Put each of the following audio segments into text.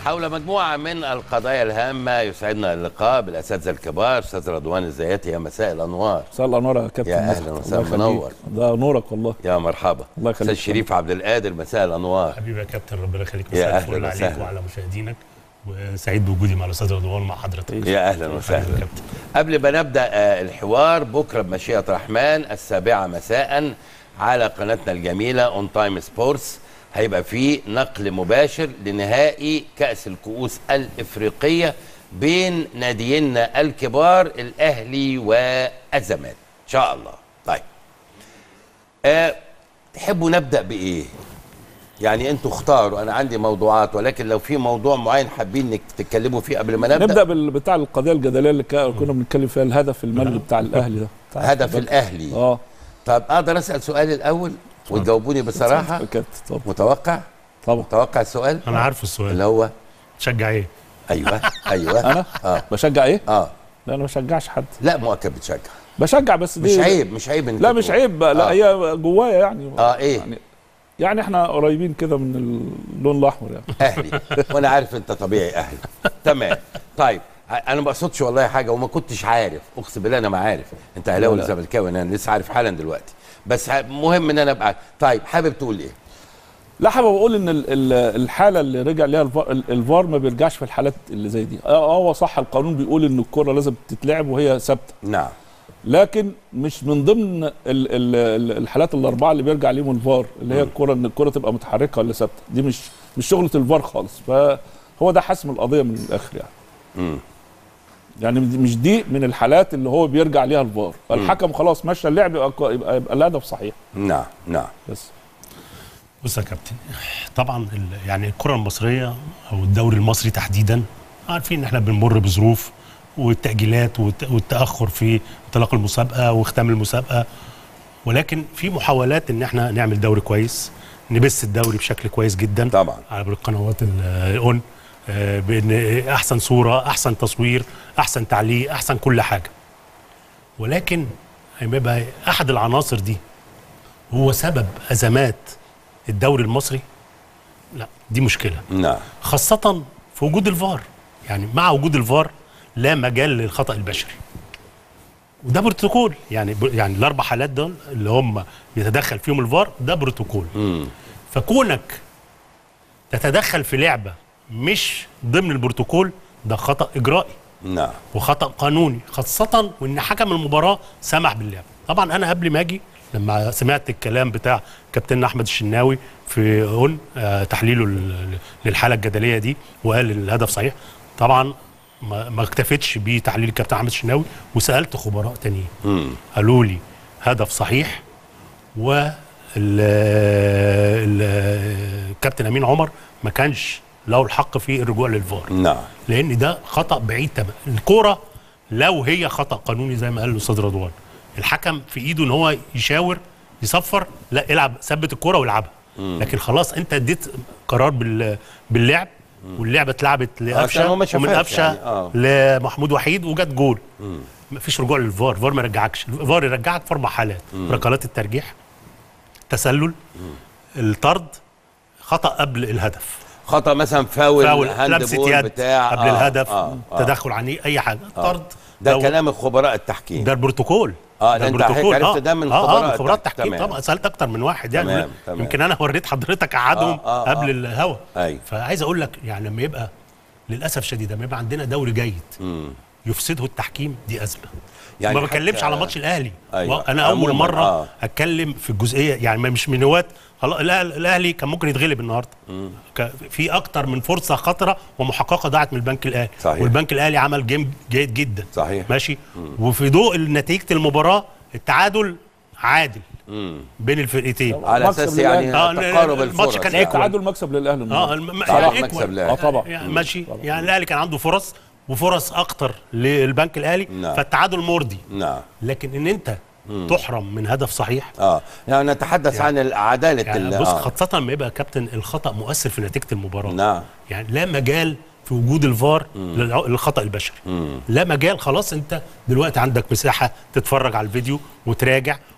حول مجموعة من القضايا الهامة يسعدنا اللقاء بالأساتذة الكبار أستاذ رضوان الزياتي يا مساء الأنوار مساء الانوار يا كابتن يا مدحت. أهلا الله وسهلا، يخليك. منور. ده نورك والله يا مرحبا الله أستاذ يخليك. شريف عبد القادر مساء الأنوار حبيبي يا كابتن ربنا يخليك يا مساء أهلا الفل عليك وسهلا. وعلى مشاهدينك وسعيد بوجودي مع الاستاذ رضوان مع حضرتك يا أهلا حبيبي وسهلا يا كابتن قبل ما نبدأ آه، الحوار بكرة بمشيئة الرحمن السابعة مساء على قناتنا الجميلة اون تايم سبورتس هيبقى فيه نقل مباشر لنهائي كأس الكؤوس الإفريقية بين نادينا الكبار الأهلي والزمالك إن شاء الله طيب أه تحبوا نبدأ بإيه؟ يعني انتوا اختاروا انا عندي موضوعات ولكن لو في موضوع معين حابين انك تتكلموا فيه قبل ما نبدا, نبدا بال- بتاع القضيه الجدليه اللي كا- كنا بنتكلم فيها الهدف المالي بتاع الاهلي ده بتاع هدف البنك. الاهلي اه طب اقدر اسال سؤال الاول وتجاوبوني بصراحه كابتن طبعا متوقع طبعا متوقع السؤال انا عارف السؤال اللي هو تشجع ايه؟ ايوه ايوه انا اه بشجع ايه؟ اه لا انا ما بشجعش حد لا مؤكد بتشجع بشجع بس دي مش عيب مش عيب انك لا مش تقول. عيب لا آه. هي جوايا يعني اه ايه يعني يعني احنا قريبين كده من اللون الاحمر يعني اهلي وانا عارف انت طبيعي اهلي تمام طيب انا ما اقصدش والله حاجه وما كنتش عارف اقسم بالله انا ما عارف انت اهلاوي ولا لا. زملكاوي انا لسه عارف حالا دلوقتي بس ه- مهم ان انا ابقى طيب حابب تقول ايه لا حابب اقول ان ال- ال- الحاله اللي رجع ليها الفار, ال- الفار ما بيرجعش في الحالات اللي زي دي اه هو صح القانون بيقول ان الكره لازم تتلعب وهي ثابته نعم لكن مش من ضمن ال ال ال الحالات الاربعه اللي بيرجع ليهم الفار اللي هي الكره ان الكره تبقى متحركه ولا ثابته دي مش مش شغله الفار خالص فهو ده حسم القضيه من الاخر يعني مم. يعني مش دي من الحالات اللي هو بيرجع ليها الفار الحكم خلاص مشى اللعب يبقى يبقى, يبقى الهدف صحيح نعم نعم بس بص يا كابتن طبعا ال- يعني الكره المصريه او الدوري المصري تحديدا عارفين ان احنا بنمر بظروف والتاجيلات والت- والتاخر في انطلاق المسابقه واختام المسابقه ولكن في محاولات ان احنا نعمل دوري كويس نبث الدوري بشكل كويس جدا طبعا على القنوات ال- الاون آه، بان احسن صوره احسن تصوير احسن تعليق احسن كل حاجه ولكن هيبقى يبقى احد العناصر دي هو سبب ازمات الدوري المصري لا دي مشكله نعم خاصه في وجود الفار يعني مع وجود الفار لا مجال للخطا البشري وده بروتوكول يعني ب- يعني الاربع حالات دول اللي هم بيتدخل فيهم الفار ده بروتوكول مم. فكونك تتدخل في لعبه مش ضمن البروتوكول ده خطا اجرائي نعم وخطا قانوني خاصه وان حكم المباراه سمح باللعب طبعا انا قبل ما اجي لما سمعت الكلام بتاع كابتن احمد الشناوي في اون آه تحليله لل- للحاله الجدليه دي وقال الهدف صحيح طبعا ما ما اكتفيتش بتحليل الكابتن احمد الشناوي وسالت خبراء تانيين مم. قالوا لي هدف صحيح و ال- ال- الكابتن امين عمر ما كانش له الحق في الرجوع للفار نعم لان ده خطا بعيد تماما الكوره لو هي خطا قانوني زي ما قال الاستاذ رضوان الحكم في ايده ان هو يشاور يصفر لا العب ثبت الكوره والعبها لكن خلاص انت اديت قرار بال باللعب واللعبه اتلعبت عشان لقفشه هو ما ومن شافهاش قفشه يعني، آه. لمحمود وحيد وجت جول مفيش رجوع للفار الفار ما يرجعكش الفار يرجعك في اربع حالات ركلات الترجيح تسلل الطرد خطا قبل الهدف خطا مثلا فاول, فاول هاند لمسه بول يد بتاع قبل آه، الهدف آه آه. تدخل عنيه اي حاجه طرد ده لو- كلام خبراء التحكيم ده البروتوكول آه، ده ده أنت حضرتك عرفت ده من آه خبراء آه من خبراء التحكيم. التحكيم تمام. طبعا سالت اكتر من واحد يعني تمام، تمام. يمكن انا وريت حضرتك قعدهم آه، آه، قبل آه. الهوا أيوة. فعايز اقول لك يعني لما يبقى للاسف شديد لما يبقى عندنا دوري جيد مم. يفسده التحكيم دي ازمه يعني يعني ما بتكلمش حتى- على ماتش الاهلي أيوة. انا اول عموماً، مره آه. آه. اتكلم في الجزئيه يعني ما- مش من هواة خلاص الأهل- الاهلي كان ممكن يتغلب النهارده ك- في اكتر من فرصه خطره ومحققه ضاعت من البنك الاهلي صحيح. والبنك الاهلي عمل جيم جيد جدا صحيح. ماشي وفي ضوء نتيجه المباراه التعادل عادل مم. بين الفرقتين على مكسب اساس للأهلي. يعني آه، تقارب الماتش الفرص كان يعني. equal. تعادل مكسب للاهلي اه النهارده. الم... صلاح يعني مكسب equal. الأهلي. اه طبعا يعني ماشي يعني الاهلي كان عنده فرص وفرص اكتر للبنك الاهلي نعم. فالتعادل مرضي نعم لكن ان انت تحرم من هدف صحيح اه يعني نتحدث عن عداله يعني ال- بص آه. خاصة لما يبقى كابتن الخطأ مؤثر في نتيجة المباراة نعم يعني لا مجال في وجود الفار للع- للخطأ البشري لا مجال خلاص انت دلوقتي عندك مساحة تتفرج على الفيديو وتراجع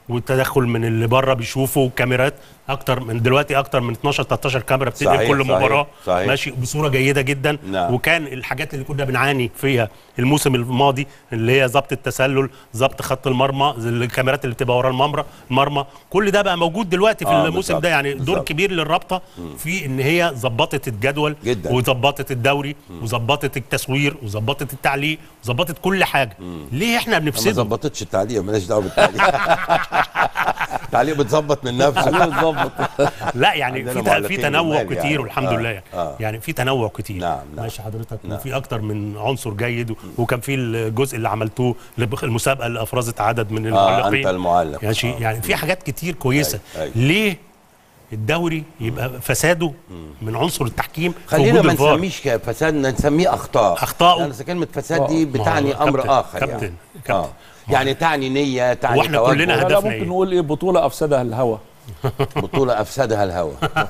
والتدخل من اللي بره بيشوفوا كاميرات اكتر من دلوقتي اكتر من 12 13 كاميرا بتنقل صحيح، كل صحيح، مباراه صحيح. ماشي بصوره جيده جدا نعم. وكان الحاجات اللي كنا بنعاني فيها الموسم الماضي اللي هي ضبط التسلل ضبط خط المرمى الكاميرات اللي بتبقى ورا المرمى المرمى كل ده بقى موجود دلوقتي في آه، الموسم بالظبط، ده يعني دور بالظبط. كبير للرابطه في ان هي ظبطت الجدول جداً. وظبطت الدوري وظبطت التصوير وظبطت التعليق وظبطت كل حاجه ليه احنا ما بنفسده ظبطتش التعليق مالناش دعوه بالتعليق التعليق بتظبط من نفسه بالظبط لا يعني عندنا في في معلقين تنوع جمال كتير يعني. والحمد آه، لله يعني. آه. يعني في تنوع كتير نعم، نعم. ماشي حضرتك نعم. وفي اكتر من عنصر جيد و- وكان في الجزء اللي عملتوه لبخ- المسابقه اللي افرزت عدد من اه المعلقين انت المعلق يعني آه. يعني في حاجات كتير كويسه أي- أي. ليه الدوري يبقى فساده من عنصر التحكيم في خلينا وجود ما الفار. نسميش ك- فساد نسميه اخطاء أخطاء. يعني إذا كلمه فساد دي ما هو بتعني كابتن- امر اخر كابتن- يعني كابتن. آه. يعني تعني نيه تعني وإحنا توجه. كلنا لا, لا هدفنا ممكن إيه؟ نقول ايه بطوله افسدها الهوى بطوله افسدها الهوى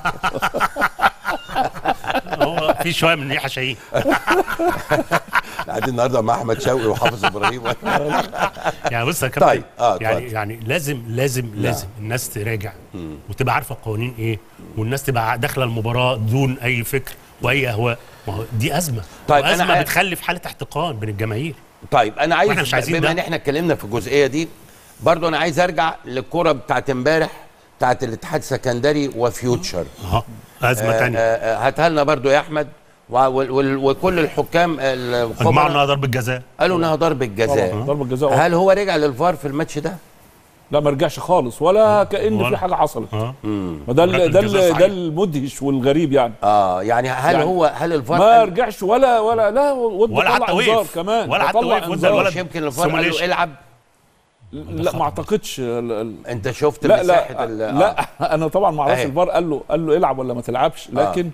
هو في شويه من ريحه شيء قاعدين النهارده مع احمد شوقي وحافظ ابراهيم يعني بص يا كابتن طيب، آه، يعني اتفضل. يعني لازم لازم لازم الناس تراجع وتبقى عارفه القوانين ايه والناس تبقى داخله المباراه دون اي فكر واي اهواء ما هو دي ازمه طيب، أنا ازمه عاي- بتخلي في حاله احتقان بين الجماهير طيب انا وإحنا عايز مش عايزين بما ده. ان احنا اتكلمنا في الجزئيه دي برضو انا عايز ارجع للكره بتاعت امبارح بتاعت الاتحاد السكندري وفيوتشر اها ازمه آه، ثانيه آه، آه، هاتها لنا برضو يا احمد وع- وال- وال- وكل الحكام اجمعوا الخبراء انها ضربه جزاء قالوا انها ضربه جزاء طبعا ضربه جزاء هل هو رجع للفار في الماتش ده؟ لا ما رجعش خالص ولا كان ولا. في حاجه حصلت اه ما ده ال- ركلة ده جزاء ال- صحيح. ده المدهش والغريب يعني اه يعني هل يعني هو هل الفار ما قال رجعش ولا ولا لا ود ولا طلع حتى انذار وقف. كمان ولا ده حتى طلع وقف وادى انذار. الولد مش يمكن الفار قال له سيموليشن. العب لا ما اعتقدش ال- ال- انت شفت لا مساحه لا ال- لا انا طبعا ما اعرفش أهي. الفار قال له قال له العب ولا ما تلعبش لكن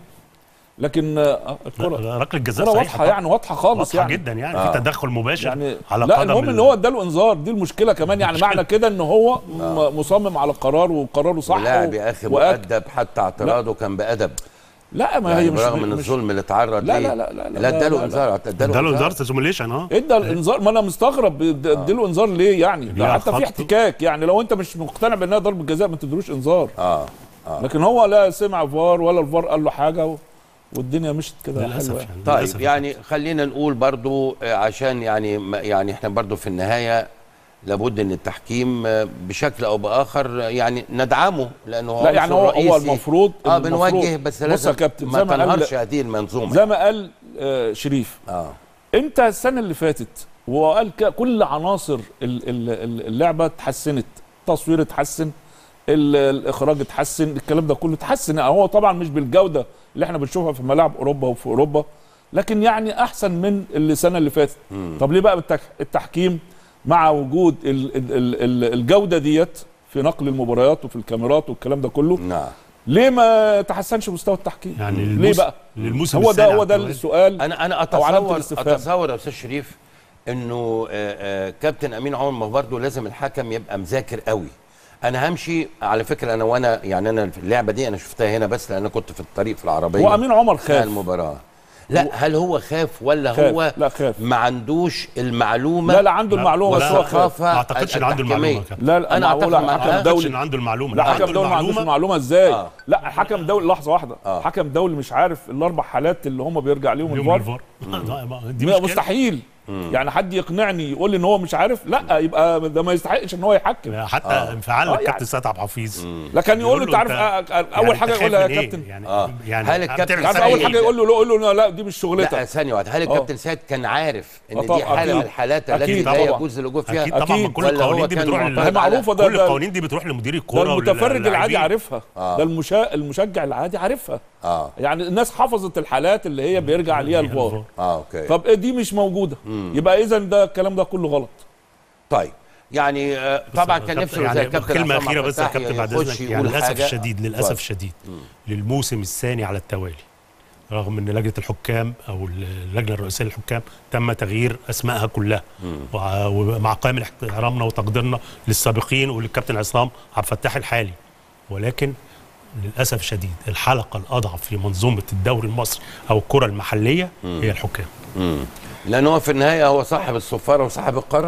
لكن آه، الكره لا، ركله جزاء الكره صحيحه واضحه يعني واضحه خالص واضحه يعني جدا يعني آه. في تدخل مباشر يعني على لا قدم المهم ال- ان هو اداله انذار دي المشكله كمان يعني معنى كده ان هو م- مصمم على القرار وقراره صح ولاعب و- يا اخي وأك- مؤدب حتى اعتراضه كان بادب لا ما يعني هي مش برغم من مش الظلم اللي اتعرض لا، ليه لا، لا، لا، لا، لا اداله لا، لا. انذار اداله اداله انذار سيموليشن اه ادى الانذار ما انا مستغرب اديله انذار ليه يعني ده لا، حتى في خط. احتكاك يعني لو انت مش مقتنع بانها ضربه جزاء ما تدروش انذار اه لكن هو لا سمع فار ولا الفار قال له حاجه و... والدنيا مشت كده للاسف حلوه يعني طيب للأسف. يعني خلينا نقول برضو آه، عشان يعني ما- يعني احنا برضو في النهايه لابد ان التحكيم آه، بشكل او باخر آه، يعني ندعمه لانه هو لا يعني هو عنصر هو رئيسي. المفروض اه المفروض- بنوجه بس بص يا لازم كابتن ما زي ما قال تنهارش هذه المنظومه زي ما قال آه شريف اه انت السنه اللي فاتت وقال ك- كل عناصر ال- ال- ال- اللعبه اتحسنت التصوير اتحسن ال- الاخراج اتحسن الكلام ده كله اتحسن يعني هو طبعا مش بالجوده اللي احنا بنشوفها في ملاعب اوروبا وفي اوروبا لكن يعني احسن من السنه اللي فاتت طب ليه بقى بالتح- التحكيم مع وجود ال- ال- ال- ال- الجوده ديت في نقل المباريات وفي الكاميرات والكلام ده كله نعم ليه ما تحسنش مستوى التحكيم يعني ليه للموسم- بقى للموسم هو ده السابع هو ده كمان. السؤال انا انا أو علامة اتصور الاستفهام. اتصور يا استاذ شريف انه آه، آه، كابتن امين عمر ما برضه لازم الحكم يبقى مذاكر قوي انا همشي على فكره انا وانا يعني انا في اللعبه دي انا شفتها هنا بس لان انا كنت في الطريق في العربيه هو امين عمر أثناء خاف المباراه لا هل هو خاف ولا خاف. هو لا خاف. ما عندوش المعلومه لا لا عنده المعلومه بس ولا- هو خاف والثقافه ما اعتقدش ان عنده المعلومه التحكيمية. يا كابتن. لا لا أنا أعتقد معقولة مع- حكم ما اعتقدش دولي ان عنده المعلومه لا عنده حكم دولي ما عندوش المعلومة. المعلومه ازاي آه. لا حكم دولي لحظه واحده آه. حكم دولي مش عارف الاربع حالات اللي هم بيرجع ليهم اليوم الفار الفار دي لا، مشكله مستحيل يعني حد يقنعني يقول لي ان هو مش عارف لا يبقى ده ما يستحقش ان هو يحكم حتى آه. انفعال آه، الكابتن يعني. سيد عبد الحفيظ لكن يقول له انت عارف أنت- آه، آه، اول يعني حاجه أنت يقولها يا خايف من إيه؟ كابتن يعني آه. يعني هل الكابتن بتعمل عارف سيد اول سبب حاجه إيه؟ يقول له يقول له لا, لا دي مش لا شغلتك ثانيه واحده هل الكابتن سيد كان عارف ان آه دي طبعا، حاله من أكيد. الحالات التي أكيد لا طبعا. يجوز اللجوء فيها اكيد طبعا ما أكيد. كل ولا هو القوانين دي كان بتروح معترض لل- هي معروفه ده كل ده, القوانين دي بتروح لمدير ده الكوره المتفرج العادي واللاعبين. عارفها آه. ده المشا... المشجع العادي عارفها اه يعني الناس حفظت الحالات اللي هي بيرجع ليها الفار اه اوكي طب إيه دي مش موجوده يبقى اذا ده الكلام ده كله غلط طيب يعني آه، طبعا بس كان كابتن- نفسه زي يعني الكابتن كلمه عصام اخيره عبد بس يا الفتاح كابتن بعد يخش اذنك يقول يعني للاسف حاجة. الشديد للاسف اتفضل. الشديد للموسم الثاني على التوالي رغم ان لجنه الحكام او اللجنه الرئيسيه للحكام تم تغيير اسمائها كلها وع- ومع قائم احترامنا وتقديرنا للسابقين وللكابتن عصام عبد الفتاح الحالي ولكن للاسف الشديد الحلقه الاضعف في منظومه الدوري المصري او الكره المحليه هي الحكام مم. لان هو في النهايه هو صاحب الصفاره وصاحب القرار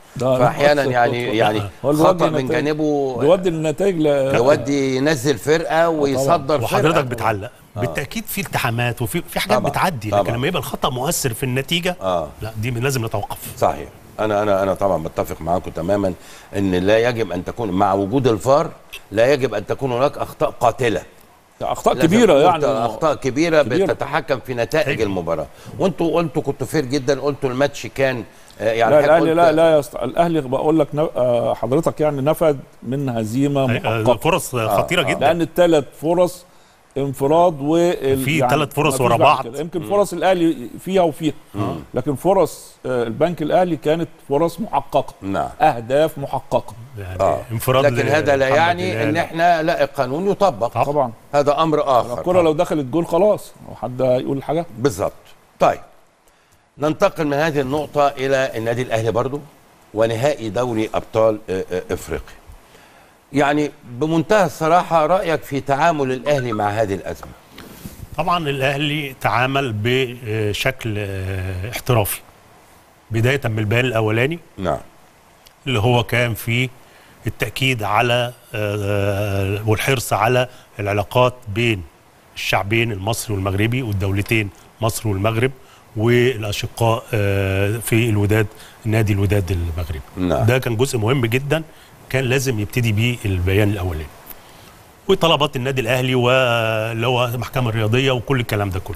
ده فاحيانا يعني يعني هو خطا الوجه من نتائج- جانبه بيودي النتائج ل... يودي ينزل فرقه ويصدر وحضرتك فرقه بتعلق بالتاكيد في التحامات وفي في حاجات طبعا، بتعدي طبعا. لكن لما يبقى الخطا مؤثر في النتيجه اه لا دي لازم نتوقف صحيح انا انا انا طبعا بتفق معاكم تماما ان لا يجب ان تكون مع وجود الفار لا يجب ان تكون هناك اخطاء قاتله اخطاء لازم كبيره تكون يعني اخطاء كبيره, كبيرة. بتتحكم في نتائج أيوة. المباراه وانتوا قلتوا كنتوا فير جدا قلتوا الماتش كان آه، يعني لا حضرتك الاهلي قلت- لا لا يست... الاهلي بقول لك ن... آه، حضرتك يعني نفد من هزيمه آه، محققه فرص خطيره جدا لان الثلاث فرص انفراد و في تلات فرص مفيش ورا بعد بعض. كده. يمكن فرص الاهلي فيها وفيها لكن فرص آه، البنك الاهلي كانت فرص محققه نعم اهداف محققه يعني آه. انفراد لكن هذا لا لمحمد يعني هلال. ان احنا لا القانون يطبق طبعا. طبعا هذا امر اخر الكره لو دخلت جول خلاص هو حد يقول حاجه بالظبط طيب ننتقل من هذه النقطة إلى النادي الأهلي برضو ونهائي دوري أبطال آه، آه، إفريقيا يعني بمنتهى الصراحة رأيك في تعامل الأهلي مع هذه الأزمة طبعا الاهلي تعامل بشكل آه، احترافي بدايه من البيان الاولاني نعم اللي هو كان فيه التاكيد على آه، والحرص على العلاقات بين الشعبين المصري والمغربي والدولتين مصر والمغرب والاشقاء آه، في الوداد نادي الوداد المغربي نعم. ده كان جزء مهم جدا كان لازم يبتدي بيه البيان الاولاني وطلبات النادي الاهلي واللي هو المحكمه الرياضيه وكل الكلام ده كله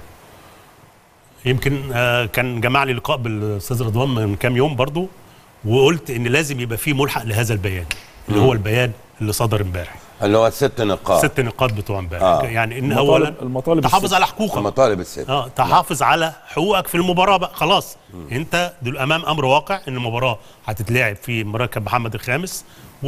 يمكن آه، كان جمع لي لقاء بالاستاذ رضوان من كام يوم برضو وقلت ان لازم يبقى فيه ملحق لهذا البيان اللي هو البيان اللي صدر امبارح اللي هو الست نقاط ست نقاط بتوع امبارح آه. يعني ان المطالب- اولا المطالب تحافظ الست. على حقوقك المطالب الست اه تحافظ على حقوقك في المباراه بقى خلاص انت دول امام امر واقع ان المباراه هتتلعب في مركب محمد الخامس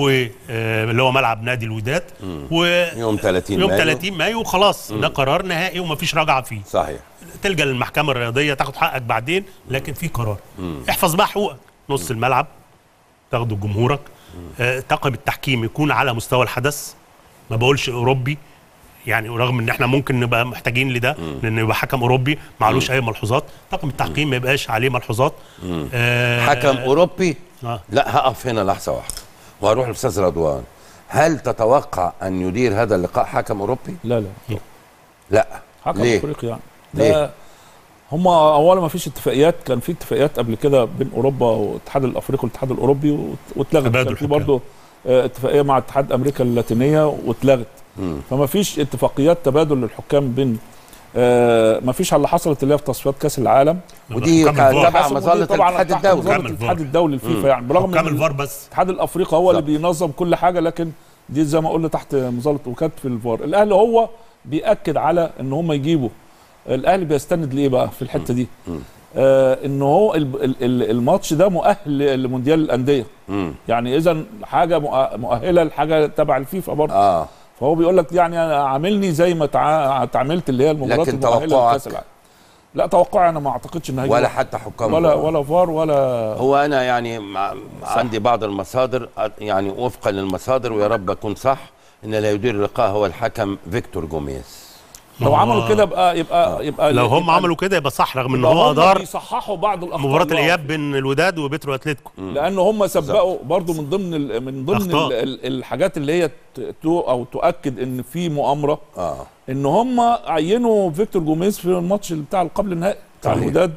واللي هو ملعب نادي الوداد و يوم 30 يوم مايو. 30 مايو خلاص ده قرار نهائي ومفيش رجعه فيه صحيح تلجا للمحكمه الرياضيه تاخد حقك بعدين لكن في قرار احفظ بقى حقوقك نص الملعب تاخده جمهورك آه طاقم التحكيم يكون على مستوى الحدث ما بقولش اوروبي يعني رغم ان احنا ممكن نبقى محتاجين لده لان يبقى حكم اوروبي معلوش اي ملحوظات طاقم التحكيم ما يبقاش عليه ملحوظات آه حكم أوروبي آه. لا هقف هنا لحظة واحدة وهروح للأستاذ رضوان هل تتوقع أن يدير هذا اللقاء حكم أوروبي؟ لا لا لا حكم ليه؟ افريقيا يعني ليه؟ ده هم اولا ما فيش اتفاقيات كان في اتفاقيات قبل كده بين اوروبا والاتحاد الافريقي والاتحاد الاوروبي وات- واتلغت تبادل كان في حكام. برضه آه، اتفاقيه مع اتحاد امريكا اللاتينيه واتلغت مم. فما فيش اتفاقيات تبادل للحكام بين آه، ما فيش على اللي حصلت اللي هي في تصفيات كاس العالم ودي حكام كانت الفار. تبع حسب مظلة ودي طبعاً الاتحاد تحت الدولي مظلة حكام الاتحاد الفار. الدولي الفيفا يعني برغم حكام ان الفار بس الاتحاد الافريقي هو اللي بالظبط. بينظم كل حاجه لكن دي زي ما قلنا تحت مظله وكاله الفار الاهلي هو بياكد على ان هم يجيبوا الاهلي بيستند لايه بقى في الحته دي آه ان هو ال- ال- ال- الماتش ده مؤهل لمونديال الانديه مم. يعني اذا حاجه مؤ- مؤهله لحاجه تبع الفيفا برضه اه فهو بيقول لك يعني انا عاملني زي ما تع- اتعاملت اللي هي المباريات لكن المؤهله توقعك؟ لكاس العالم لا توقعي انا ما اعتقدش ان هيجي ولا حتى حكام ولا الفار. ولا فار ولا هو انا يعني مع عندي بعض المصادر يعني وفقا للمصادر ويا رب اكون صح ان اللي يدير اللقاء هو الحكم فيكتور جوميز لو ما هو- عملوا كده يبقى يبقى يبقى لو هم يبقى- عملوا كده يبقى صح رغم ان يبقى هو هم ادار بيصححوا بعض الاخطاء مباراه اللي الاياب بين الوداد وبيترو اتلتيكو لان هم سبقوا برضو من ضمن ال- من ضمن أخطاء. ال- ال- الحاجات اللي هي ت- تو او تؤكد ان في مؤامره اه ان هم عينوا فيكتور جوميز في الماتش اللي بتاع القبل النهائي بتاع صحيح. الوداد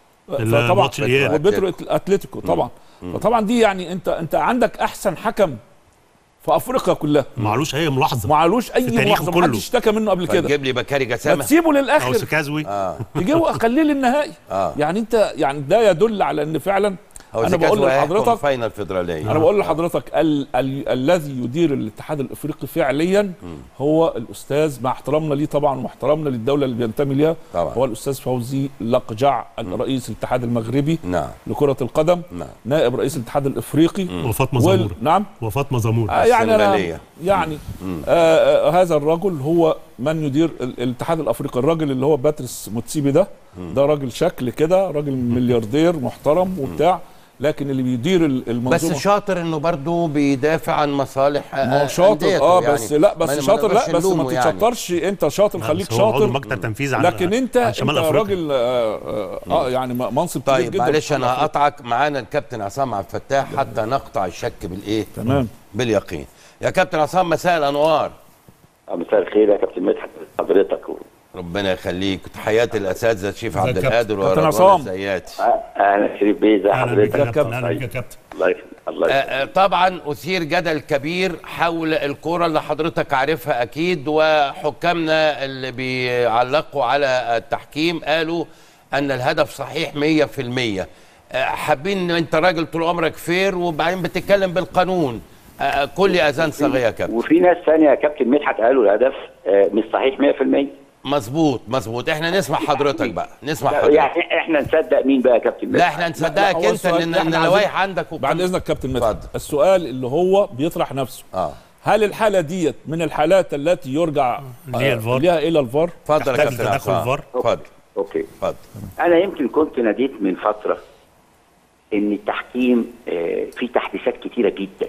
الماتش الإياب. وبيترو اتلتيكو طبعا فطبعا دي يعني انت انت عندك احسن حكم في افريقيا كلها معلوش اي ملاحظه ما علوش اي في تاريخه ملاحظه كله. محدش اشتكى منه قبل كده فتجيب لي بكاري ما جسامه تسيبه او للاخر سكازوي اه تجيبه خليه للنهائي آه. يعني انت يعني ده يدل على ان فعلا هو انا بقول لحضرتك فاينل فيدراليه انا بقول لحضرتك ال ال الذي يدير الاتحاد الافريقي فعليا هو الاستاذ مع احترامنا ليه طبعا واحترامنا للدوله اللي بينتمي ليها طبعا. هو الاستاذ فوزي لقجع رئيس الاتحاد المغربي نعم لكره القدم نعم. نائب رئيس الاتحاد الافريقي وفاطمه وال... زمور نعم وفاطمه زمور آه يعني أنا السنغالية. يعني آه آه هذا الرجل هو من يدير ال- الاتحاد الافريقي الراجل اللي هو باتريس موتسيبي ده ده راجل شكل كده راجل ملياردير محترم وبتاع لكن اللي بيدير ال- بس المنظومه شاطر انه برضه بيدافع عن مصالح ما هو آه، شاطر أنديته اه يعني. بس لا ما- بس ما شاطر نقدرش لا بس ما نلومه يعني. تتشطرش انت شاطر لا، خليك بس هو عضو شاطر المكتب التنفيذي عن لكن انت عن انت شمال افريقيا راجل آه, آه, اه يعني م- منصب كبير طيب جدا معلش في انا أفريقيا. هقطعك معانا الكابتن عصام عبد الفتاح حتى نقطع الشك بالايه تمام باليقين يا كابتن عصام مساء الانوار مساء الخير يا كابتن مدحت حضرتك ربنا يخليك تحياتي الاساتذه شريف ازيك عبد يا القادر كابتن ورضوان عصام. الزيات اهلا شريف بيه ازي اهلا بيك يا حضرتك كابتن اهلا بيك يا كابتن الله يخليك الله آه، يخليك آه، طبعا اثير جدل كبير حول الكره اللي حضرتك عارفها اكيد وحكامنا اللي بيعلقوا على التحكيم قالوا ان الهدف صحيح 100% آه، حابين ان انت راجل طول عمرك فير وبعدين بتتكلم بالقانون آه، آه، كل اذان صاغيه يا كابتن وفي ناس ثانيه يا كابتن مدحت قالوا الهدف آه، مش صحيح 100% مظبوط مظبوط احنا نسمع حضرتك بقى نسمع لا، حضرتك يعني احنا نصدق مين بقى يا كابتن لا مدحت؟ احنا لا، نصدقك هو انت السؤال ان ده ان احنا اللوائح عايزين- عندك بعد وبتاع. اذنك كابتن مدحت اتفضل. السؤال اللي هو بيطرح نفسه اه هل الحاله ديت من الحالات التي يرجع اللي هي آه، الفار؟ ليها الى الفار اتفضل يا تحتاج كابتن لتدخل عصام الفار؟ اتفضل اوكي اتفضل انا يمكن كنت ناديت من فتره ان التحكيم آه، فيه تحديثات كتيره جدا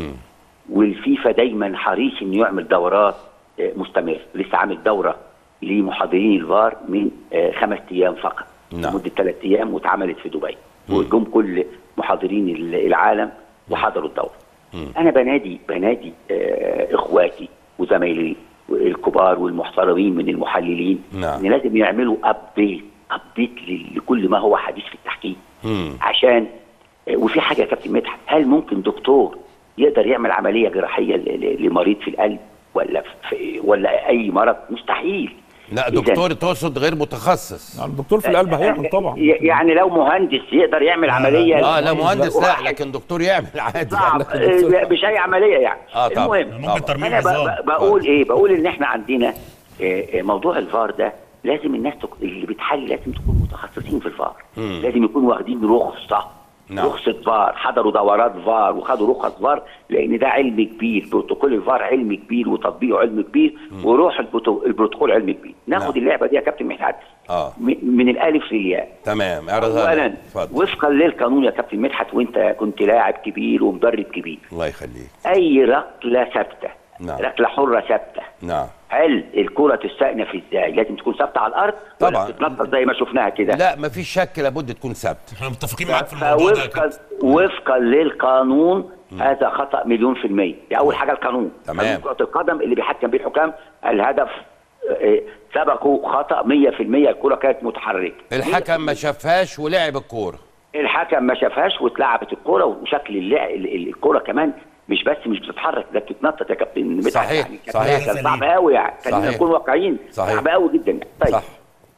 والفيفا دايما حريص انه يعمل دورات آه، مستمره لسه عامل دوره لمحاضرين الفار من آه، خمس ايام فقط نعم. لمده ثلاث ايام واتعملت في دبي وجم كل محاضرين ال- العالم وحضروا الدوره انا بنادي بنادي آه، اخواتي وزمايلي الكبار والمحترمين من المحللين نعم. ان لازم يعملوا ابديت ابديت لكل ما هو حديث في التحكيم مم. عشان وفي حاجه يا كابتن مدحت هل ممكن دكتور يقدر يعمل عمليه جراحيه ل- ل- لمريض في القلب ولا في ولا اي مرض مستحيل لا إذن- دكتور تقصد غير متخصص يعني الدكتور في القلب هيعمل طبعا ي- يعني لو مهندس يقدر يعمل لا، عمليه اه لا مهندس لا واحد لكن دكتور يعمل عادي صعب يعني. آه، مش اي عمليه يعني آه، طبعا. المهم ممكن ترميم انا ب- عظام ب- بقول ايه بقول ان احنا عندنا آه، آه، موضوع الفار ده لازم الناس تك... اللي بتحلل لازم تكون متخصصين في الفار مم. لازم يكونوا واخدين رخصه نعم. رخصه فار حضروا دورات فار وخدوا رخص فار لان ده علم كبير بروتوكول الفار علم كبير وتطبيقه علم كبير وروح البروتو- البروتوكول علم كبير ناخد نعم. اللعبه دي يا كابتن مدحت اه م- من الالف للياء تمام اعرضها اولا لنا. اتفضل وفقا للقانون يا كابتن مدحت وانت كنت لاعب كبير ومدرب كبير الله يخليك اي ركله ثابته نعم. ركله حره ثابته نعم هل الكره تستأنف ازاي لازم تكون ثابته على الارض طبعاً. ولا تتنطط زي ما شفناها كده لا مفيش شك لابد تكون ثابته احنا متفقين معاك في الموضوع ده يا فوفقا كابتن وفقا للقانون هذا خطا مليون في الميه دي اول حاجه القانون تمام. قانون كره القدم اللي بيحكم بيه الحكام الهدف آه، سبقوا خطا 100% الكره كانت متحركه الحكم ما شافهاش ولعب الكوره الحكم ما شافهاش واتلعبت الكوره وشكل اللع... ال- ال- الكوره كمان مش بس مش بتتحرك ده بتتنطط يا كابتن مدحت صحيح، يعني كان- صحيح. كان صعب قوي يعني خلينا صحيح. نكون واقعيين صحيح. صعب قوي جدا طيب صح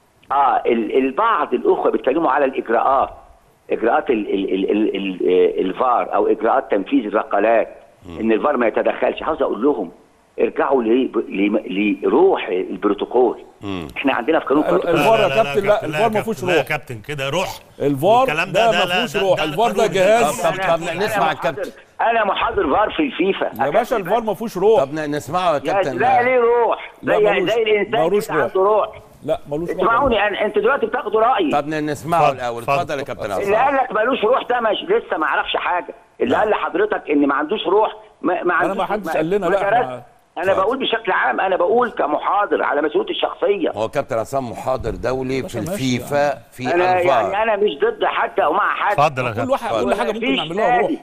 اه ال- البعض الاخوه بيتكلموا على الاجراءات اجراءات ال ال ال ال ال الفار او اجراءات تنفيذ الرقلات ان الفار ما يتدخلش عاوز اقول لهم ارجعوا ل- ل- لروح البروتوكول احنا عندنا في قانون ال- البروتوكول- الفار يا كابتن لا الفار ما فيهوش لا يا روح كابتن كده روح الفار والكلام ده ما لا، فيهوش ده- روح ده الفار ده قانون. جهاز طب- طب أنا- نسمع أنا الكابتن. محاضر- انا محاضر فار في الفيفا يا باشا الفار ما فيهوش روح طب ن- نسمعه يا يا كابتن لا ليه روح لا، زي ملوش- زي الانسان ملوش كده روح. عنده روح لا ملوش روح اسمعوني أنا انتوا دلوقتي بتاخدوا رايي طب ن- نسمعه اتفضل، الاول اتفضل. اتفضل يا كابتن اللي قال عصام لك ملوش روح ده مش لسه ما عرفش حاجه اللي قال لحضرتك ان ما عندوش روح ما, ما عندوش ما حدش ما- قال لنا، ما لا، درس. ما- انا اتفضل. بقول بشكل عام انا بقول كمحاضر على مسؤوليتي الشخصيه هو كابتن عصام محاضر دولي في باشا ماشي الفيفا في انا يعني الفار انا مش ضد حد او مع حد اتفضل يا كل كابتن واحد كل حاجه ممكن نعمل لها روح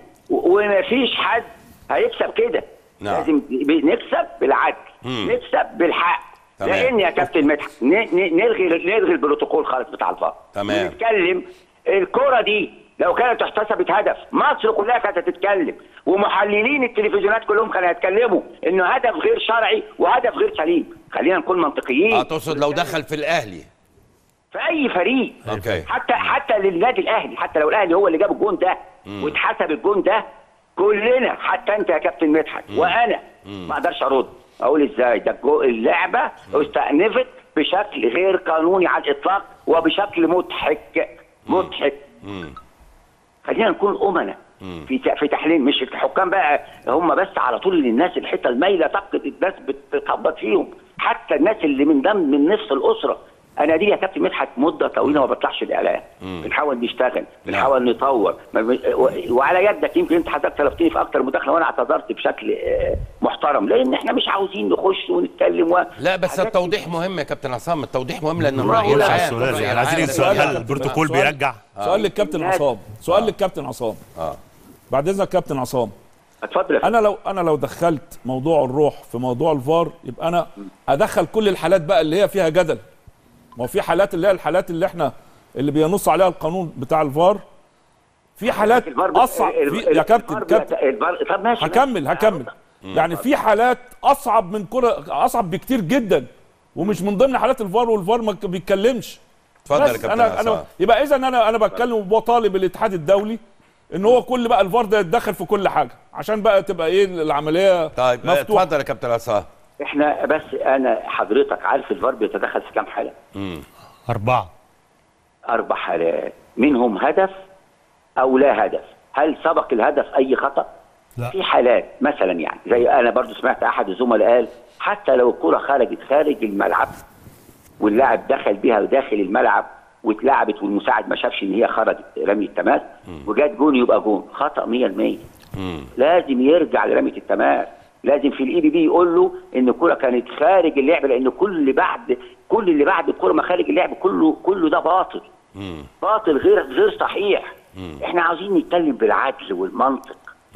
ومفيش حد هيكسب كده نعم. لازم ب- نكسب بالعدل مم. نكسب بالحق تمام. لان يا كابتن مدحت ن- ن- نلغي نلغي البروتوكول خالص بتاع الفار تمام. ونتكلم الكره دي لو كانت احتسبت هدف مصر كلها كانت هتتكلم ومحللين التلفزيونات كلهم كانوا هيتكلموا انه هدف غير شرعي وهدف غير سليم خلينا نكون منطقيين اه تقصد لو دخل في الاهلي في اي فريق اوكي حتى حتى للنادي الاهلي حتى لو الاهلي هو اللي جاب الجون ده واتحسب الجون ده كلنا حتى انت يا كابتن مدحت وانا ما اقدرش ارد اقول ازاي ده الجو- اللعبه استأنفت بشكل غير قانوني على الاطلاق وبشكل مضحك مضحك مم. خلينا نكون امنا في ت- في تحليل مش الحكام بقى هم بس على طول الناس الحته المايله طاقه الناس بتخبط فيهم حتى الناس اللي من دم من نفس الاسره انا دي يا كابتن مدحت مده طويله ما بطلعش الاعلام بنحاول نشتغل بنحاول نطور ما ب... و... وعلى يدك يمكن انت حضرتك طلبتني في اكتر مداخله وانا اعتذرت بشكل آه، محترم لان احنا مش عاوزين نخش ونتكلم و... لا بس حاجات التوضيح مهم يا كابتن عصام التوضيح مهم لان ما الراي هو لا، العام السؤال الرأي يعني عايزين العام- السؤال هل سؤال- البروتوكول سؤال- بيرجع سؤال للكابتن الناس- عصام سؤال للكابتن عصام اه بعد اذنك كابتن عصام اتفضل يا انا لو انا لو دخلت موضوع الروح في موضوع الفار يبقى انا ادخل كل الحالات بقى اللي هي فيها جدل ما هو في حالات اللي هي الحالات اللي احنا اللي بينص عليها القانون بتاع الفار في حالات الفار بت- اصعب ال- في ال- يا كابتن الفار بيت- كابتن الفار- طب ماشي هكمل ماشي. هكمل يعني في حالات اصعب من كره اصعب بكتير جدا ومش من ضمن حالات الفار والفار ما بيتكلمش اتفضل يا بس كابتن انا انا عصام يبقى اذا انا انا بتكلم وبطالب الاتحاد الدولي ان هو كل بقى الفار ده يتدخل في كل حاجه عشان بقى تبقى ايه العمليه طيب آه، مفتوحه اتفضل يا كابتن عصام احنا بس انا حضرتك عارف الفار بيتدخل في كام حاله أربعة اربع حالات منهم هدف او لا هدف هل سبق الهدف اي خطا لا. في حالات مثلا يعني زي انا برضو سمعت احد الزملاء قال حتى لو الكره خرجت خارج الملعب واللاعب دخل بيها داخل الملعب واتلعبت والمساعد ما شافش ان هي خرجت رمي التماس وجات جون يبقى جون خطا 100% لازم يرجع لرميه التماس لازم في الاي بي بي يقول له ان الكره كانت خارج اللعب لان كل اللي بعد كل اللي بعد الكره ما خارج اللعب كله كله ده باطل باطل غير غير صحيح احنا عاوزين نتكلم بالعدل والمنطق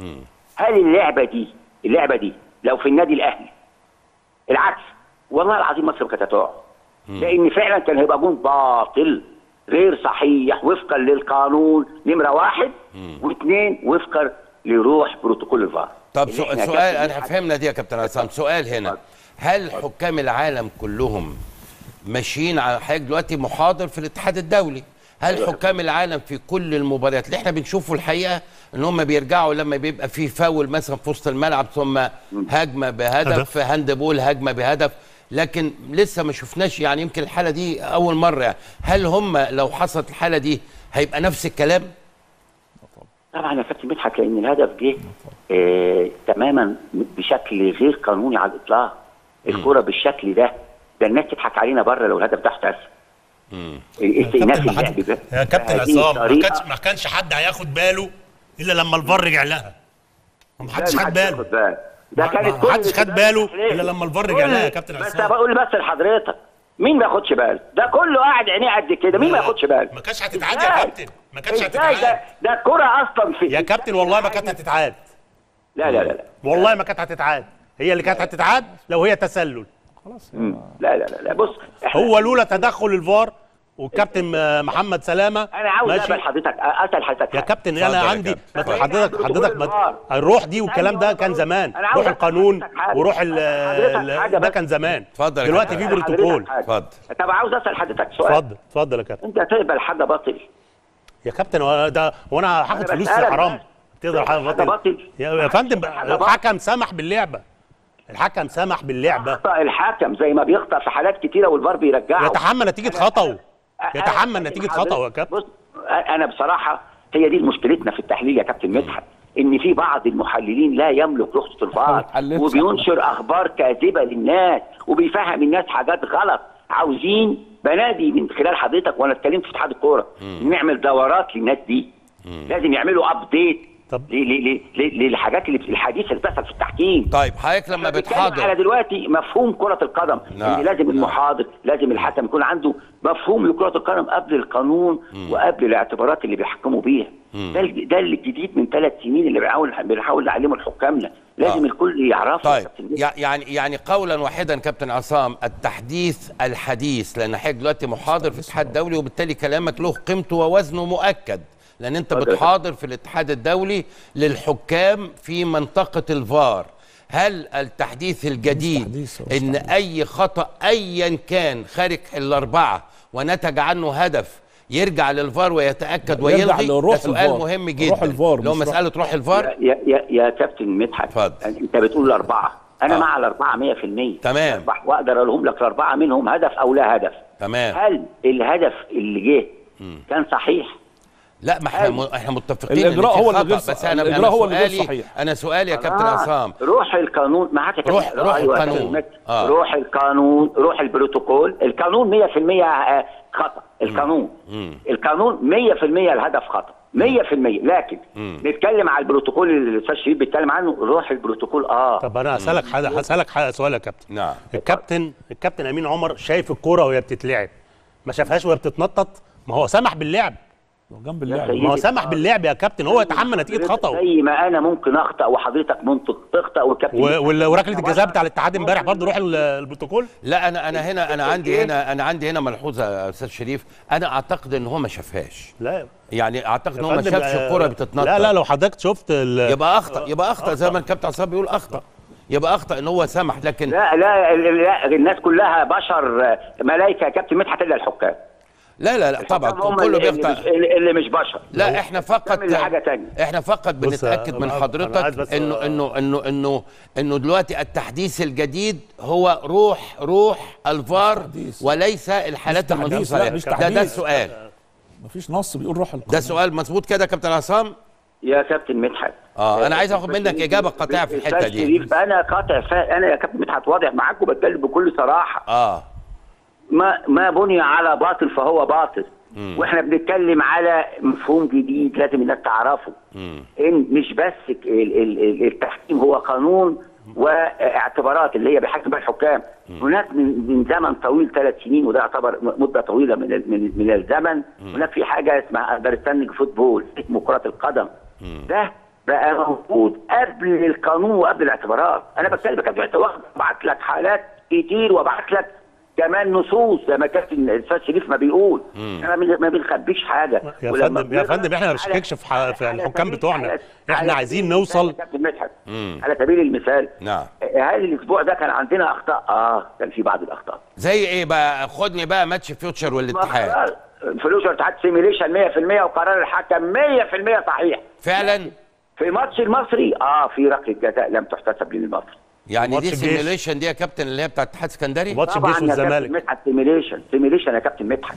هل اللعبه دي اللعبه دي لو في النادي الاهلي العكس والله العظيم مصر كانت هتقع لان فعلا كان هيبقى جون باطل غير صحيح وفقا للقانون نمره واحد واثنين وفقا لروح بروتوكول الفار طب اللي سو- إحنا سؤال كابتن انا مدحت- فهمنا دي يا كابتن عصام سؤال هنا هل حكام العالم كلهم ماشيين على حضرتك دلوقتي محاضر في الاتحاد الدولي هل حكام العالم في كل المباريات اللي احنا بنشوفه الحقيقه ان هم بيرجعوا لما بيبقى في فاول مثلا في وسط الملعب ثم هجمه بهدف هدف. هاند بول هجمه بهدف لكن لسه ما شفناش يعني يمكن الحاله دي اول مره يعني. هل هم لو حصلت الحاله دي هيبقى نفس الكلام؟ طبعا يا كابتن مدحت لان الهدف جه آه تماما بشكل غير قانوني على الاطلاق الكره بالشكل ده ده الناس تضحك علينا بره لو الهدف ده احتسب استئناف كابتن اللعب محد- ده يا كابتن بهذه عصام ما الطريقة. كانش ما كانش حد هياخد باله الا لما الفار رجع لها ما حدش لا، خد محدش باله ياخد باله. ده ما- كانت ما كل حدش خد الاتفاق باله الداخلي. إلا لما الفار رجع كل- لها يا كابتن بس عصام. بقول بس لحضرتك مين ما ياخدش باله ده كله قاعد عينيه قد كده مين ما ياخدش باله ما كانش هتتعاد يا إزاي؟ كابتن ما كانش ازاي هتتعاد ده ده الكرة اصلا في يا كابتن والله ما كانت هتتعاد لا لا لا لا والله ما كانت هتتعاد هي اللي كانت هتتعاد لو هي تسلل مم. لا لا لا, لا. بص إحنا- هو لولا تدخل الفار والكابتن آه، محمد سلامه انا عاوز ماشي. اسال حضرتك اسال حضرتك يا حاجة. كابتن اتفضل انا يا عندي كابتن. ما اتفضل. حضرتك حضرتك ما الروح دي والكلام ده كان زمان أنا عاوز روح أسأل القانون حضرتك حاجة. وروح ال- حضرتك حاجة ال- ده بس. كان زمان اتفضل يا دلوقتي كابتن. في أسأل بروتوكول حضرتك حاجة. اتفضل. طب عاوز اسال حضرتك سؤال اتفضل اتفضل يا كابتن انت تقبل حاجه باطل يا كابتن هو ده وانا هاخد أنا فلوس بسألك حرام بس. تقدر حاجه حاجة باطل باطل. يا يا فندم حاجة باطل. الحكم سمح باللعبه الحكم سمح باللعبه يخطأ الحكم زي ما بيخطأ في حالات كتيره والفار بيرجعه يتحمل نتيجه خطأه أنا- يتحمل أنا- نتيجه حضرتك- خطأه يا كابتن بص انا بصراحه هي دي مشكلتنا في التحليل يا كابتن مدحت ان في بعض المحللين لا يملك رخصه الفار بتحللش. وبينشر اخبار كاذبه للناس وبيفهم الناس حاجات غلط عاوزين بنادي من خلال حضرتك وانا اتكلمت في اتحاد الكوره نعمل دورات للناس دي لازم يعملوا ابديت طب. للحاجات اللي الحديث اللي بتحصل في التحكيم طيب حضرتك لما بنتكلم على بتحاضر دلوقتي مفهوم كرة القدم نعم، يعني لازم نعم. المحاضر لازم الحكم يكون عنده مفهوم لكرة القدم قبل القانون وقبل الاعتبارات اللي بيحكموا بيها ده ال- ده الجديد من ثلاث سنين اللي بنحاول بنحاول نعلمه لحكامنا لازم آه. الكل يعرفه يا طيب كابتن مدحت. يع- يعني يعني قولا واحدا كابتن عصام التحديث الحديث لان حضرتك دلوقتي محاضر في الاتحاد الدولي وبالتالي كلامك له قيمته ووزنه مؤكد لان انت اتفضل. بتحاضر في الاتحاد الدولي للحكام في منطقه الفار هل التحديث الجديد تحديث، هو ان اي خطا ايا كان خارج الاربعه ونتج عنه هدف يرجع للفار ويتاكد يرجع ويلغي ده لروح سؤال الفار. مهم روح جدا الفار، لو مش روح- مساله روح الفار يا يا يا كابتن مدحت اتفضل. انت بتقول الاربعه انا آه. مع الاربعه 100% تمام. أربعة، واقدر اقولهم لك الاربعه منهم هدف او لا هدف تمام هل الهدف اللي جه كان صحيح لا ما احنا م... احنا متفقين الإجراء إن في هو اللي خطأ، غير بس صح- انا الإجراء انا هو اللي غير سؤالي صحيح. انا سؤالي يا كابتن آه، عصام روح القانون معاك يا كابتن روح- روح أيوة يا القانون. كابتن متر. آه. روح القانون روح البروتوكول القانون 100% آه، خطا القانون القانون 100% الهدف خطا 100% لكن نتكلم على البروتوكول اللي الاستاذ شريف بيتكلم عنه روح البروتوكول اه طب انا هسالك حاجه هسالك حاجه سؤال يا كابتن نعم الكابتن الكابتن امين عمر شايف الكوره وهي بتتلعب ما شافهاش وهي بتتنطط ما هو سمح باللعب جنب يا اللعب سيدي. ما هو سمح باللعب يا كابتن هو يتحمل نتيجه خطأه زي ما انا ممكن اخطا وحضرتك ممكن تخطا والكابتن و- وال- وركله الجزاء بتاع الاتحاد امبارح برضه روح ال- البروتوكول لا انا انا هنا انا عندي إيه؟ هنا انا عندي هنا ملحوظه يا استاذ شريف انا اعتقد ان هو ما شافهاش لا يعني اعتقد ان يا هو ما فندم، شافش آه، الكره بتتنطط لا لا لو حضرتك شفت ال- يبقى اخطا يبقى اخطا زي ما الكابتن عصام بيقول اخطا يبقى اخطا ان هو سمح لكن لا لا لا الناس كلها بشر آه، ملائكه يا كابتن مدحت الا الحكام لا لا لا طبعا الحكام هم كله اللي- بيخطا اللي مش, اللي مش بشر لا احنا فقط تعمل حاجة تانية. احنا فقط بص، بنتاكد من أنا- أنا حضرتك عايز بس- انه انه انه انه انه دلوقتي التحديث الجديد هو روح روح الفار تحديث. وليس الحالات تحديث، المنفصله لا، مش ده ده تحديث. السؤال مفيش نص بيقول روح القانون ده سؤال مظبوط كده يا كابتن عصام يا كابتن مدحت اه انا عايز اخد منك اجابه قاطعه في الحته أستاذ دي شريف انا قاطع فا... انا يا كابتن مدحت واضح معاك وبتكلم بكل صراحه اه ما ما بني على باطل فهو باطل واحنا بنتكلم على مفهوم جديد لازم الناس تعرفه ان مش بس ال- ال- ال- التحكيم هو قانون واعتبارات اللي هي بيحكم بها الحكام هناك من, من زمن طويل ثلاث سنين وده يعتبر م- مده طويله من ال- من, من الزمن هناك في حاجه اسمها اندرستاندنج فوتبول اسمه كره القدم ده بقى موجود قبل القانون وقبل الاعتبارات انا بتكلم كابتن انت واخد بعت لك حالات كتير وابعت لك كمان نصوص زي ما كابتن الاستاذ شريف ما بيقول انا ما- ما بنخبيش حاجه يا ولما فندم يا بنقرأ فندم احنا ما على- بنشككش في ح- في على الحكام سبيل- بتوعنا على- احنا على عايزين سبيل المثال نوصل يا كابتن مدحت على سبيل المثال نعم هل الاسبوع ده كان عندنا اخطاء؟ اه كان في بعض الاخطاء زي ايه بقى خدني بقى ماتش فيوتشر والاتحاد فلوس الاتحاد سيميليشن 100% وقرار الحكم 100% صحيح فعلا في ماتش المصري اه في ركله جزاء لم تحتسب للمصري يعني دي ماتش الجيش. سيميوليشن دي يا كابتن اللي هي بتاعت الاتحاد السكندري ماتش طبعا الجيش يا كابتن والزمالك مدحت سيميليشن سيميليشن يا كابتن مدحت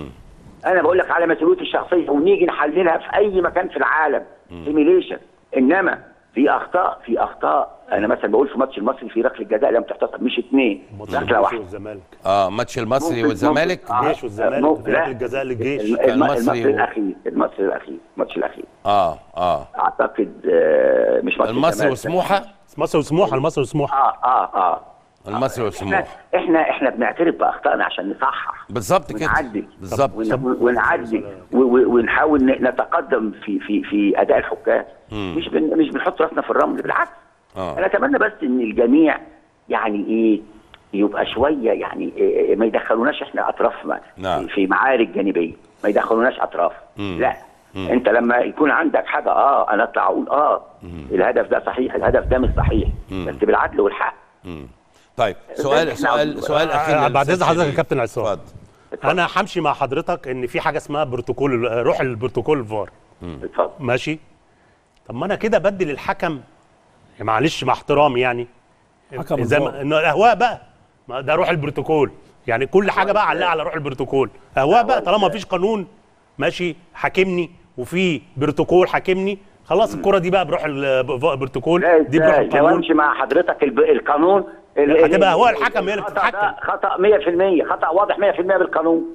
انا بقول لك على مسؤوليتي الشخصيه ونيجي نحللها في اي مكان في العالم سيميليشن انما في اخطاء في اخطاء انا مثلا بقول في ماتش المصري في ركله جزاء لم تحتسب مش اثنين ماتش ركله الجيش واحده والزمالك اه ماتش المصري ممكن- والزمالك ممكن- آه، الجيش والزمالك ممكن- في لا. ركله جزاء للجيش الم- كان الم- المصري المصري و- الاخير المصري الاخير الماتش الاخير اه اه اعتقد آه، مش ماتش المصري الزمالك. وسموحه مصر وسموحه المصري وسموحه اه اه اه المصري احنا وسموحه احنا احنا بنعترف باخطائنا عشان نصحح بالظبط كده ونعدل بالظبط ون- ونعدل و- و- ونحاول ن- نتقدم في في في اداء الحكام مش بن مش بنحط راسنا في الرمل بالعكس آه. انا اتمنى بس ان الجميع يعني ايه يبقى شويه يعني إيه ما يدخلوناش احنا اطراف ما نعم. في معارك جانبيه ما يدخلوناش اطراف لا انت لما يكون عندك حاجه اه انا اطلع اقول اه الهدف ده صحيح الهدف ده مش صحيح بس بالعدل والحق طيب سؤال إحنا- سؤال سؤال اخير آه، بعد اذن للأستاذ حضرتك يا شريف. كابتن عصام اتفضل انا همشي مع حضرتك ان في حاجه اسمها بروتوكول روح البروتوكول الفار اتفضل ماشي طب ما انا كده بدل الحكم يا معلش مع احترامي يعني حكم زي الفار. ما انه الاهواء بقى ما ده روح البروتوكول يعني كل حاجه بقى علقها على روح البروتوكول اهواء بقى طالما مفيش قانون ماشي حاكمني وفي بروتوكول حاكمني خلاص الكره دي بقى بروح البروتوكول لا دي بروح ازاي لو القانون امشي مع حضرتك الب- القانون ال- هتبقى ال- هو الحكم هي اللي الخطأ ده بتتحكم. خطا 100% خطا واضح 100% بالقانون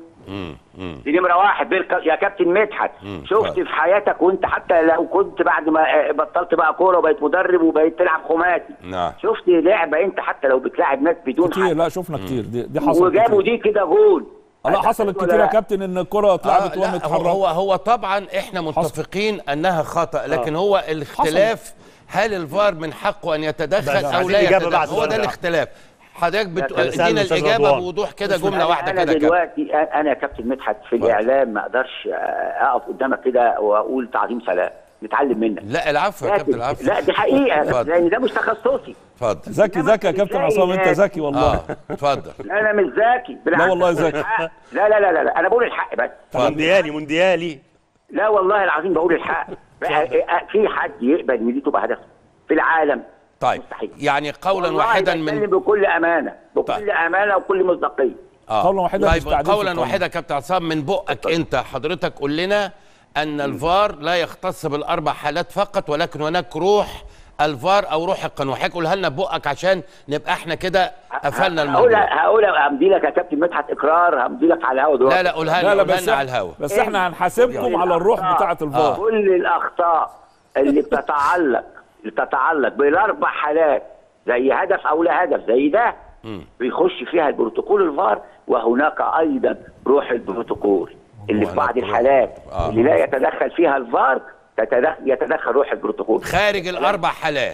دي نمره واحد بالك... يا كابتن مدحت شفت اتفضل. في حياتك وانت حتى لو كنت بعد ما آه، بطلت بقى كوره وبقيت مدرب وبقيت تلعب خماسي نعم شفت لعبه انت حتى لو بتلاعب ناس بدون كتير حق لا شفنا كتير دي, دي حصلت وجابوا كتير. دي كده جول لا حصلت ولا كتير يا لا؟ كابتن ان الكره اتلعبت آه وهي لا هو متحركه هو هو طبعا احنا متفقين انها خطا لكن هو الاختلاف هل الفار من حقه ان يتدخل بس او عايزين لا إجابة بعد يتدخل هو ده السؤال ده. الاختلاف حضرتك بت- كان سهل ادينا أستاذ الاجابه رضوان. بوضوح كده اسمع، جمله واحده انا كده كده دلوقتي انا يا كابتن مدحت في اتفضل. الاعلام ما اقدرش آه، اقف قدامك كده واقول تعظيم سلام نتعلم منك لا العفو يا كابتن لكن العفو لا دي حقيقه اتفضل. لان ده مش تخصصي اتفضل ذكي ذكي يا كابتن عصام انت ذكي والله اه اتفضل انا مش ذكي بالعكس لا والله ذكي. الحق. لا لا لا لا, لا. انا بقول الحق بس مونديالي مونديالي لا والله العظيم بقول الحق بقى في حد يقبل ان دي تبقى هدف في العالم طيب مستحيل. يعني قولا والله واحدا بتكلم من بكل امانه بكل طيب. امانه وكل مصداقيه اه قولا واحدا طيب مش تعديل في قولا القانون. واحدا يا كابتن عصام من بقك انت حضرتك قول لنا ان الفار لا يختص بالاربع حالات فقط ولكن هناك روح الفار او روح القانون حضرتك قولها لنا ببقك عشان نبقى احنا كده قفلنا هقول الموضوع هقول همضي لك يا كابتن مدحت اقرار همضي لك على الهوا دلوقتي لا لا قولها لا لنا لا قولها بس لنا على إحنا- الهوا بس احنا هنحاسبكم على الروح بتاعه الفار كل الاخطاء اللي بتتعلق اللي بتتعلق بالاربع حالات زي هدف او لا هدف زي ده بيخش فيها البروتوكول الفار وهناك ايضا روح البروتوكول اللي في بعض هناك روح. الحالات آه. اللي لا يتدخل فيها الفار تتدخل يتدخل روح البروتوكول خارج الاربع حالات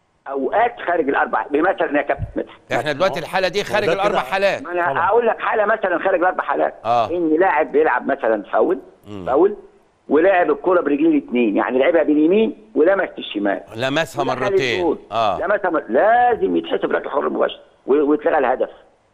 اوقات خارج الاربع مثلا يا كابتن مدحت احنا دلوقتي الحاله دي خارج ده كده- الاربع حالات ما انا هقول لك حاله مثلا خارج الاربع حالات آه. ان لاعب بيلعب مثلا فاول فاول ولعب الكره برجلين الاثنين يعني لعبها باليمين ولمس الشمال لمسها ودخل مرتين الجول. اه لمسها مر... لازم يتحسب ركله حر مباشر و- ويتلغى الهدف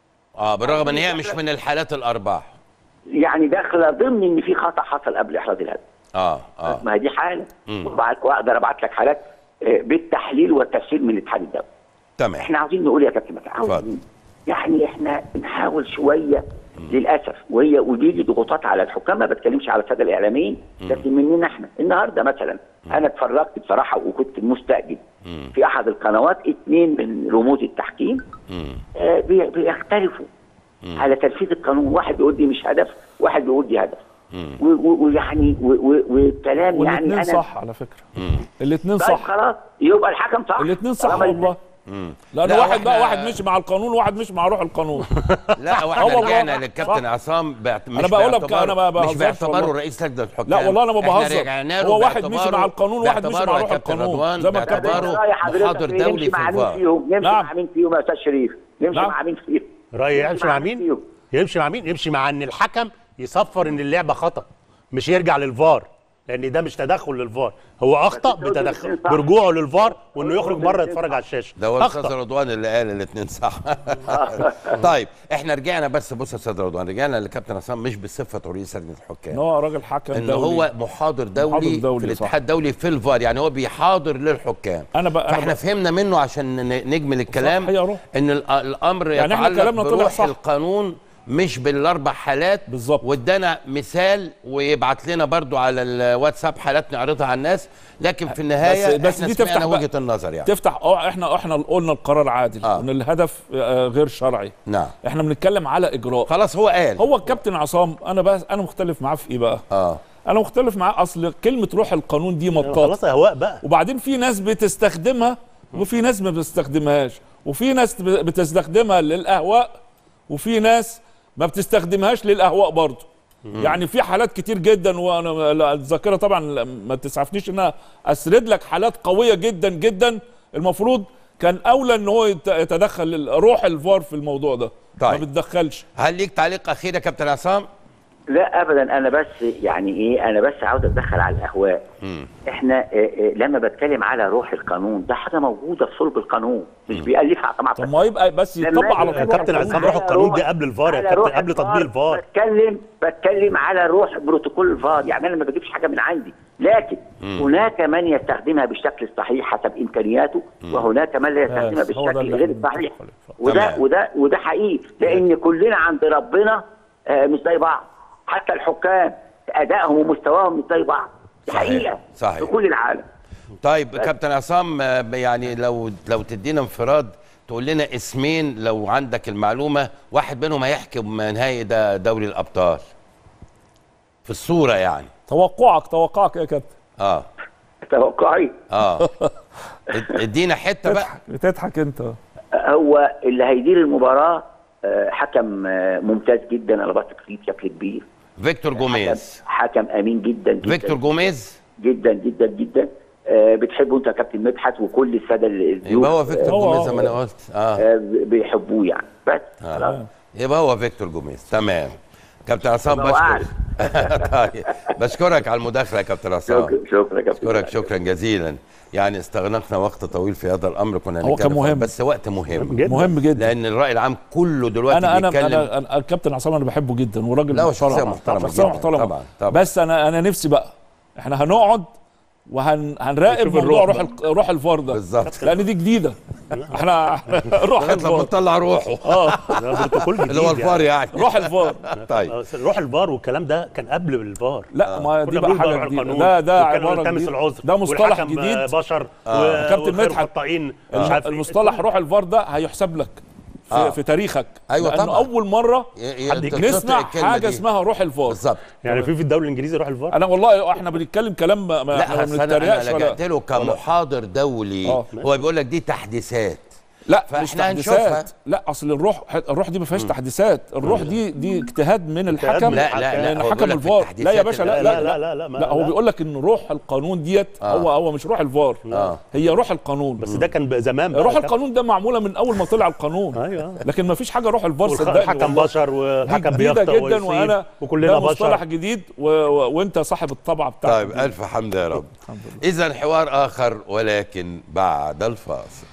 اه بالرغم ان هي مش من الحالات الاربع يعني داخله ضمن ان في خطا حصل قبل احراز الهدف اه اه ما هي دي حاله مم. وبعد- واقدر ابعت لك حالات آه، بالتحليل والتفسير من الاتحاد الدولي تمام احنا عاوزين نقول يا كابتن متعب اتفضل. عاوزين يعني احنا بنحاول شويه للاسف وهي وبيجي ضغوطات على الحكام ما بتكلمش على الساده الاعلاميين لكن مننا احنا النهارده مثلا انا اتفرجت بصراحه وكنت مستأجد في احد القنوات اثنين من رموز التحكيم آه بي- بيختلفوا على تنفيذ القانون واحد بيقول دي مش هدف واحد بيقول دي هدف و- و- ويعني و- و- والكلام يعني والاثنين انا صح على فكره الاثنين طيب صح خلاص يبقى الحكم صح الاثنين صح طالما والله لان لا، واحد بقى وإحنا- واحد مشي مع القانون وواحد مشي مع روح القانون لا آه واحنا والله. رجعنا للكابتن صح. عصام باعت... مش أنا بقول لك باعتباره- أنا ما مش بهزرش باعتباره والله. رئيس لجنه الحكام لا والله أنا ما إحنا بهزر. رجعنا له هو واحد مشي باعتباره- مع القانون وواحد مشي مع باعتباره روح يا كابتن القانون. رضوان زي ما الكابتن- باعتباره رأي حضرتك محاضر إيه؟ دولي نمشي في مع مين الفار فيهم نمشي نعم. مع مين فيهم يا استاذ شريف نمشي نعم. مع مين فيهم رايي يمشي مع فيهم. مين؟ يمشي مع مين؟ يمشي مع ان الحكم يصفر ان اللعبه خطا مش يرجع للفار لان ده مش تدخل للفار هو اخطا بس بتدخل الاتنين صح. برجوعه للفار وانه يخرج بره الاتنين يتفرج صح. على الشاشه ده هو الاستاذ اخطا رضوان اللي قال الاثنين صح طيب احنا رجعنا بس بص يا استاذ رضوان رجعنا للكابتن عصام مش بصفه رئيس لجنه ان الحكام هو راجل حكم ان دولي هو محاضر دولي, محاضر دولي، في صح. الاتحاد الدولي في الفار يعني هو بيحاضر للحكام أنا بقى- أنا فاحنا بقى- فهمنا منه عشان ن- نجمل الكلام صح يا روح. ان ال- الامر يعني إحنا يتعلق كلامنا طلع بروح صح. القانون مش بالاربع حالات بالظبط. وادانا مثال ويبعت لنا برضو على الواتساب حالات نعرضها على الناس لكن في النهايه بس- بس احنا دي سمعنا تفتح بقى- وجهه النظر يعني تفتح اه احنا احنا قلنا القرار عادل آه. ان الهدف آه، غير شرعي نعم احنا بنتكلم على اجراء خلاص هو قال هو الكابتن عصام انا بس انا مختلف معاه في ايه بقى اه انا مختلف معاه اصل كلمه روح القانون دي مطاط خلاص اهواء بقى وبعدين في ناس بتستخدمها وفي ناس ما بتستخدمهاش وفي ناس ب- بتستخدمها للاهواء وفي ناس ما بتستخدمهاش للاهواء برضه يعني في حالات كتير جدا وانا لا، الذاكره طبعا ما تسعفنيش ان انا اسرد لك حالات قويه جدا جدا المفروض كان اولى ان هو يت- يتدخل ال- روح الفار في الموضوع ده ما طيب. بتدخلش هل ليك تعليق اخير يا كابتن عصام لا ابدا انا بس يعني ايه انا بس عاوز اتدخل على الاهواء احنا اه اه لما بتكلم على روح القانون ده حاجه موجوده في صلب القانون مش بيالفها طبعا طب ما يبقى بس لما يطبق على أجي يا طول كابتن القانون. عصام روح على القانون روح- دي قبل الفار يا على كابتن روح قبل تطبيق الفار بتكلم بتكلم على روح بروتوكول الفار يعني انا ما بجيبش حاجه من عندي لكن هناك من يستخدمها بالشكل الصحيح حسب امكانياته وهناك من لا يستخدمها بس هو ده بالشكل اللي غير احنا الصحيح بنتكلم فيه. وده تمام. وده وده حقيقي لان كلنا عند ربنا آه، مش زي بعض حتى الحكام ادائهم ومستواهم مش زي بعض دي صحيح، حقيقه صحيح. في كل العالم طيب كابتن عصام آه، يعني لو لو تدينا انفراد تقول لنا اسمين لو عندك المعلومه واحد منهم هيحكم نهائي ده دوري الابطال في الصوره يعني توقعك توقعك يا كابتن اه توقعي اه اد- ادينا حته بقى بتضحك بتضحك انت هو اللي هيدير المباراه آه، حكم آه، ممتاز جدا انا بثق فيه بشكل كبير فيكتور جوميز حكم, حكم امين جدا جدا فيكتور جوميز جدا جدا جدا آه، بتحبه انت يا كابتن مدحت وكل الساده اللي الضيوف، يبقى هو فيكتور هو- جوميز زي ما انا قلت اه آه، بيحبوه يعني بس خلاص يبقى هو فيكتور جوميز تمام كابتن عصام الله أعلم. بشكر طيب بشكرك على المداخله يا كابتن عصام شكرا شكرا يا كابتن اشكرك شكرا جزيلا يعني استغرقنا وقت طويل في هذا الامر كنا هو كان هنتكلم مهم. بس وقت مهم جدا مهم جدا لان الراي العام كله دلوقتي انا انا بيتكلم انا أنا- الكابتن عصام انا بحبه جدا وراجل لا، هو محترم. شخصية محترمة شخصيه جداً. محترمه طبعاً، طبعاً. بس انا انا نفسي بقى احنا هنقعد وهنراقب نشوف موضوع الروح روح ال- روح الفار ده بالظبط. لان دي جديده احنا روح لغايه لما الفار تطلع روحه اه ده بروتوكول جديد اللي هو الفار يعني روح الفار طيب يعني. روح الفار والكلام ده كان قبل الفار لا ما دي كنا بقى بنقول حاجه بقى جديده القانون ده ده وكان عباره يلتمس جديد العذر ده مصطلح والحكم جديد بشر آه. كابتن مدحت. قطاعين مش عارف إيه. المصطلح روح الفار ده هيحسب لك في, آه. في تاريخك أيوة لأنه طبعا. اول مره ي- ي- حد تقطع نسمع الكلمة حاجه دي. اسمها روح الفار بالظبط يعني في في الدوري الانجليزي روح الفار انا والله احنا بنتكلم كلام ما ما لا احنا ما أصل انا بنتريقش انا ولا لجأت له كمحاضر دولي آه. هو بيقول لك دي تحديثات لا فإحنا مش تحديثات هنشوفها. لا اصل الروح الروح دي ما فيهاش تحديثات الروح دي دي اجتهاد من الحكم لا، لا، لا، لان هو حكم بيقول لك في الفار لا يا التحديثات باشا اللي- لا لا لا، لا لا، لا، ما- لا هو لا. بيقول لك ان روح القانون ديت آه. هو هو مش روح الفار آه. هي روح القانون بس ده كان زمان بقى روح كان- القانون ده معموله من اول ما طلع القانون ايوه لكن ما فيش حاجه روح الفار صدقني والحكم والله. بشر دي والحكم جديده بيخطئ جدا ويصيب وانا وكلنا ده مصطلح بشر جديد و... و... وانت صاحب الطبعه بتاعتك طيب الف حمد يا رب اذا حوار اخر ولكن بعد الفاصل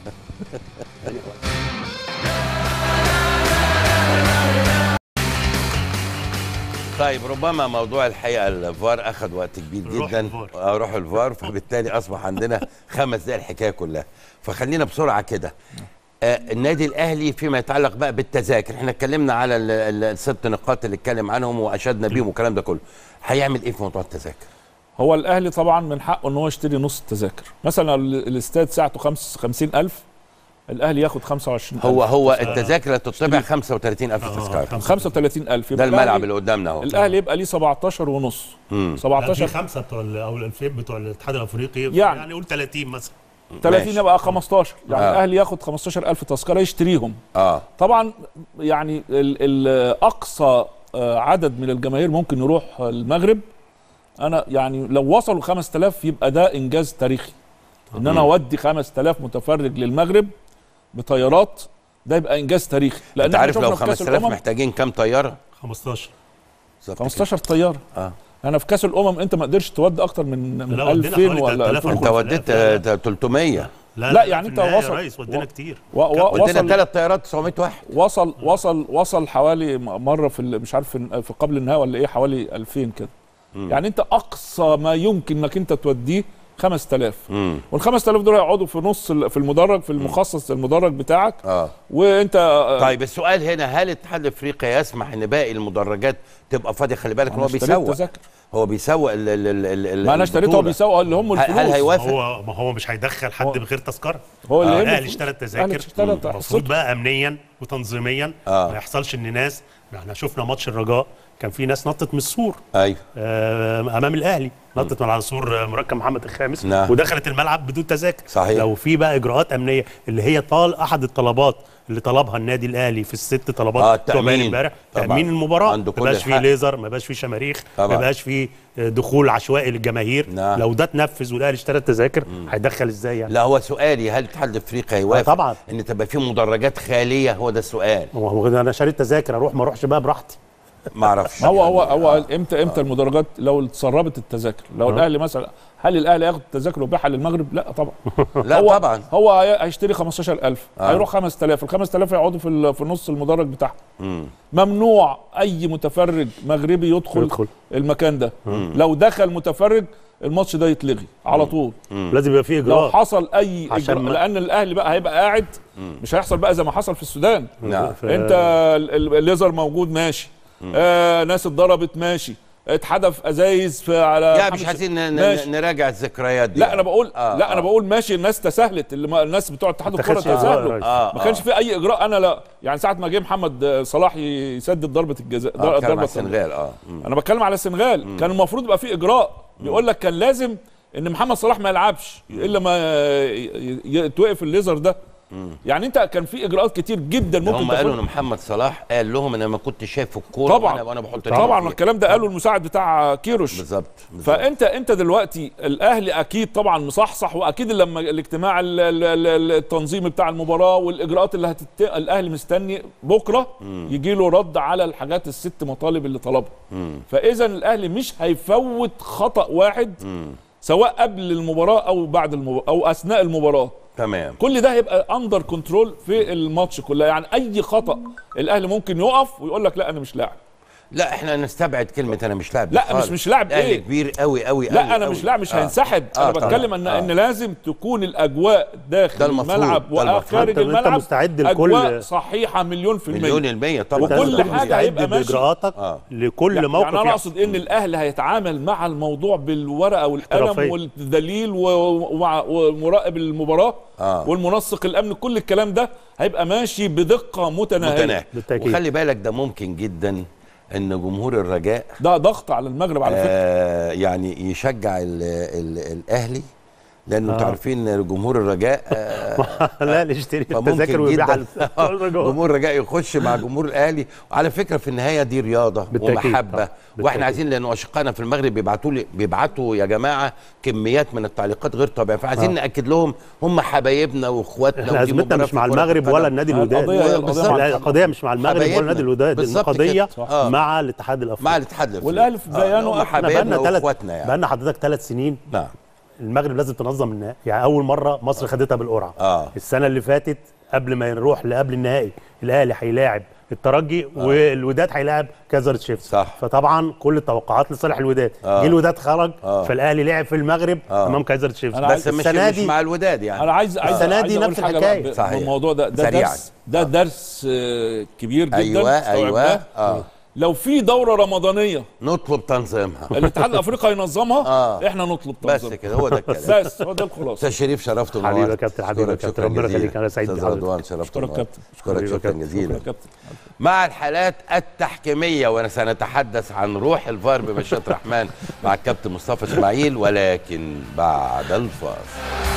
طيب ربما موضوع الحقيقه الفار اخذ وقت كبير روح جدا الفار. آه، روح الفار فبالتالي اصبح عندنا خمس دقائق الحكايه كلها فخلينا بسرعه كده آه النادي الاهلي فيما يتعلق بقى بالتذاكر احنا اتكلمنا على ال- ال- الست نقاط اللي اتكلم عنهم واشدنا بيهم والكلام ده كله هيعمل ايه في موضوع التذاكر هو الاهلي طبعا من حقه ان هو يشتري نص التذاكر مثلا ال- الاستاد ساعته 55000 الاهلي ياخد 25000 هو هو التذاكر اللي تطبع 35000 آه، تذكره 35000 ده يبقى الملعب الأهلي- اللي قدامنا اهو الاهلي يبقى ليه 17 ونص مم. لا، في 17 خمسه بتوع ال- او الالفين بتوع الاتحاد الافريقي يعني. يعني قول 30 مثلا 30 ماشي. يبقى 15 يعني آه. الاهلي ياخد 15000 تذكره يشتريهم اه طبعا يعني ال ال اقصى آه، عدد من الجماهير ممكن يروح المغرب انا يعني لو وصلوا 5000 يبقى ده انجاز تاريخي ان انا اودي 5000 متفرج للمغرب بطيارات ده يبقى انجاز تاريخي لان انت إحنا عارف لو شفنا في كأس 5000 الأمم محتاجين كام طياره 15 بالظبط كده. 15 طياره اه انا في كاس الامم انت ما قدرش تودي اكتر من من لا، ودينا 2000 حوالي ولا 3000 انت 2000 وديت لا، لا. آه، 300 لا، يعني في انت النهاية وصل- يا ريس ودينا و- كتير و- و- ودينا وصل ثلاث طيارات 900 واحد وصل وصل وصل حوالي م- مره في ال- مش عارف في في قبل النهائي ولا ايه حوالي 2000 كده يعني انت اقصى ما يمكن انك انت توديه 5000 امم وال 5000 دول هيقعدوا في نص ال- في المدرج في المخصص المدرج بتاعك اه وانت آه، طيب السؤال هنا هل الاتحاد الافريقي يسمح ان باقي المدرجات تبقى فاضيه خلي بالك ان أنا هو اشتريت بيسوق تذاكر. هو بيسوق ال ال ال ال ال- ما انا اشتريته هو البطولة. بيسوق اللي هم هل- الفلوس هل هيوافق هو ما هو مش هيدخل حد هو- بغير تذكره هو اللي آه. يهمه الاهلي الفلوس. اشترى الأهلي التذاكر اشترى المفروض حصته. بقى امنيا وتنظيميا آه. ما يحصلش ان ناس احنا شفنا ماتش الرجاء كان في ناس نطت من السور ايوه آه، امام الاهلي نطت من على سور آه، مركب محمد الخامس نعم. ودخلت الملعب بدون تذاكر صحيح. لو في بقى اجراءات امنيه اللي هي طال احد الطلبات اللي طلبها النادي الاهلي في الست طلبات آه، بتوع باقي التأمين. امبارح طبعاً. تامين المباراه عنده ما كل بقاش فيه الحق. ليزر ما بقاش فيه شماريخ طبعاً. ما بقاش فيه آه، دخول عشوائي للجماهير نعم. لو ده اتنفذ والاهلي اشترى التذاكر هيدخل ازاي يعني لا هو سؤالي هل الاتحاد الافريقي هيوافق آه، طبعاً. ان تبقى في مدرجات خاليه هو ده السؤال هو هو انا شاريت تذاكر اروح ما اروحش بقى براحتي ما اعرفش هو هو هو امتى امتى المدرجات لو اتسربت التذاكر لو الاهلي مثلا هل الاهلي ياخد التذاكر ويبيعها للمغرب لا طبعا لا هو طبعا هو هي- هيشتري 15000 آه. هيروح 5000 ال 5000 هيقعدوا في ال- في نص المدرج بتاعهم مم. ممنوع اي متفرج مغربي يدخل, يدخل. المكان ده لو دخل متفرج الماتش ده يتلغي على طول لازم يبقى فيه لو اجراء حصل اي عشان إجراء ما- لان الاهلي بقى هيبقى قاعد مش هيحصل بقى زي ما حصل في السودان نعم ف- انت ال- ال- الليزر موجود ماشي آه ناس اتضربت ماشي اتحدف ازايز في على يعني حامد مش ش- عايزين ن- ماشي. ن- نراجع الذكريات دي لا انا بقول آه، لا انا آه. بقول ماشي الناس تساهلت اللي ما الناس بتوع اتحاد ما الكره اتخذش إجراء يا تساهلوا ريس. آه، ما كانش آه. في اي اجراء انا لا يعني ساعه ما جه محمد صلاح يسدد ضربه الجزاء آه، بتكلم على ضربه السنغال اه مم. انا بتكلم على السنغال كان المفروض يبقى في اجراء بيقول لك كان لازم ان محمد صلاح ما يلعبش الا ما ي- ي- يتوقف الليزر ده يعني انت كان في اجراءات كتير جدا ده ممكن هم قالوا تاخدها ان محمد صلاح قال لهم انا ما كنت شايف الكوره طبعا وأنا- وانا بحط رجلي طبعا فيها. الكلام ده قاله المساعد بتاع كيروش بالظبط بالظبط. فانت انت دلوقتي الاهلي اكيد طبعا مصحصح واكيد لما الاجتماع ال- ال- ال- التنظيمي بتاع المباراه والاجراءات اللي هتت... الاهلي مستني بكره يجي له رد على الحاجات الست مطالب اللي طلبها فاذا الاهلي مش هيفوت خطا واحد سواء قبل المباراه او بعد المباراه او اثناء المباراه تمام كل ده هيبقى اندر كنترول في الماتش كله يعني اي خطا الاهلي ممكن يقف ويقول لك لا انا مش لاعب لا احنا نستبعد كلمه انا مش لاعب لا، خالص. مش- مش لاعب الأهلي إيه؟ كبير قوي قوي لا قوي انا قوي. مش لا مش آه. هينسحب آه انا طبعاً. بتكلم ان آه. ان لازم تكون الاجواء داخل ده المفروض، الملعب ده المفروض. وخارج أنت- أنت الملعب مستعد لكل- اجواء صحيحه مليون في مليون المية المية طبعا أنت وكل لازم حاجة تستعد هيبقى ماشي. باجراءاتك آه. لكل يعني موقف يعني انا يحصل. اقصد ان الاهلي هيتعامل مع الموضوع بالورقه والقلم احترافية. والدليل و- ومع- ومراقب المباراه آه. والمنسق الامن كل الكلام ده هيبقى ماشي بدقه متناهيه متناهي بالتأكيد. وخلي بالك ده ممكن جدا ان جمهور الرجاء ده ضغط على المغرب على فكره آه يعني يشجع ال ال الاهلي لانه انتوا آه. عارفين إن جمهور الرجاء آه لا اللي يشتري التذاكر فممكن ويبيعها جدا للرجاء. جمهور الرجاء يخش مع جمهور الاهلي وعلى فكره في النهايه دي رياضه بالتأكيد ومحبه طبعا. واحنا بالتأكيد. عايزين لان اشقائنا في المغرب بيبعتوا لي بيبعتوا يا جماعه كميات من التعليقات غير طبيعيه فعايزين ناكد لهم هم حبايبنا واخواتنا احنا ودي ازمتنا مباراة مش في مع كرة المغرب القدم. ولا النادي آه، الوداد القضية هي القضية بالظبط. مع لا، القضيه مش مع المغرب ولا حبايبنا. النادي الوداد بالظبط القضيه كده. آه. مع الاتحاد الافريقي مع الاتحاد الافريقي والأهلي في بيانه هم إحنا احنا حبايبنا بقالنا ثلاث واخواتنا يعني بقالنا حضرتك ثلاث سنين نعم المغرب لازم تنظم النهائي يعني اول مره مصر خدتها بالقرعه آه. السنه اللي فاتت قبل ما نروح لقبل النهائي الاهلي هيلاعب الترجي والوداد هيلاعب كازر تشيفز صح. فطبعا كل التوقعات لصالح الوداد آه. جه الوداد خرج آه. فالاهلي لعب في المغرب آه. امام كايزر تشيفز أنا بس مش السنه مش دي مع الوداد يعني انا عايز عايز السنة عايز دي أقول نفس حاجة الحكاية. بقى صحيح. بالموضوع ده ده سريعاً. درس ده درس آه، كبير جدا ايوه ايوه استوعبناه. اه لو في دوره رمضانيه نطلب تنظيمها الاتحاد الافريقي ينظمها آه. احنا نطلب بس تنظيمها كده هو ده الكلام بس هو ده الخلاصه استاذ شريف شرفت حبيبي يا ونورت. كابتن، حبيبي يا أشكرك كابتن، شكراً ربنا جزيلاً. يخليك، أنا سعيد استاذ بحضرتك. رضوان شرفت اشكرك ونورت. كابتن اشكرك حبيبي يا شكرا كابتن. جزيلا شكرا كابتن مع الحالات التحكيمية وسنتحدث عن روح الفار بمشيئة الرحمن مع الكابتن مصطفى اسماعيل ولكن بعد الفاصل